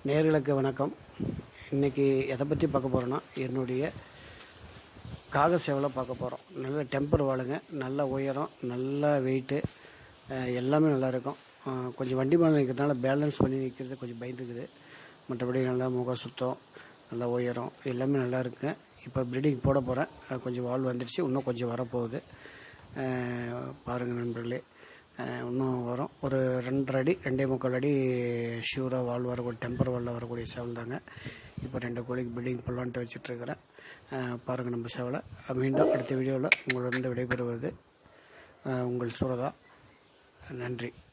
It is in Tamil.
நேர்களுக்கு வணக்கம் இன்றைக்கி எதை பற்றி பார்க்க போகிறோன்னா என்னுடைய காக சேவலை பார்க்க போகிறோம் நல்ல டெம்பர் வாழுங்க நல்ல உயரம் நல்ல வெயிட்டு எல்லாமே நல்லா இருக்கும் அஹ் கொஞ்சம் வண்டி மேலே நிற்கிறதுனால பேலன்ஸ் பண்ணி நிற்கிறது கொஞ்சம் பயந்துக்குது மற்றபடி நல்லா முக சுத்தம் நல்ல உயரம் எல்லாமே நல்லா இருக்குங்க இப்போ ப்ரீடிங் போட போகிறேன் கொஞ்சம் வால் வந்துடுச்சு இன்னும் கொஞ்சம் வரப்போகுது அஹ் பாருங்கள் நண்பர்களே அஹ் இன்னும் வரும் ஒரு ரெண்டரை அடி ரெண்டே முக்கால் அடி ஷியூராக வால் வரக்கூடிய டெம்பர் வாலில் வரக்கூடிய சேவல் தாங்க இப்போ ரெண்டு கோழிக்கு பில்டிங் போடலான்ட்டு வச்சுட்ருக்கிறேன் பாருங்கள் நம்ம சேவலை மீண்டும் அடுத்த வீடியோவில் உங்களிடம் விடைபெறுவது அஹ் உங்கள் சூரதா நன்றி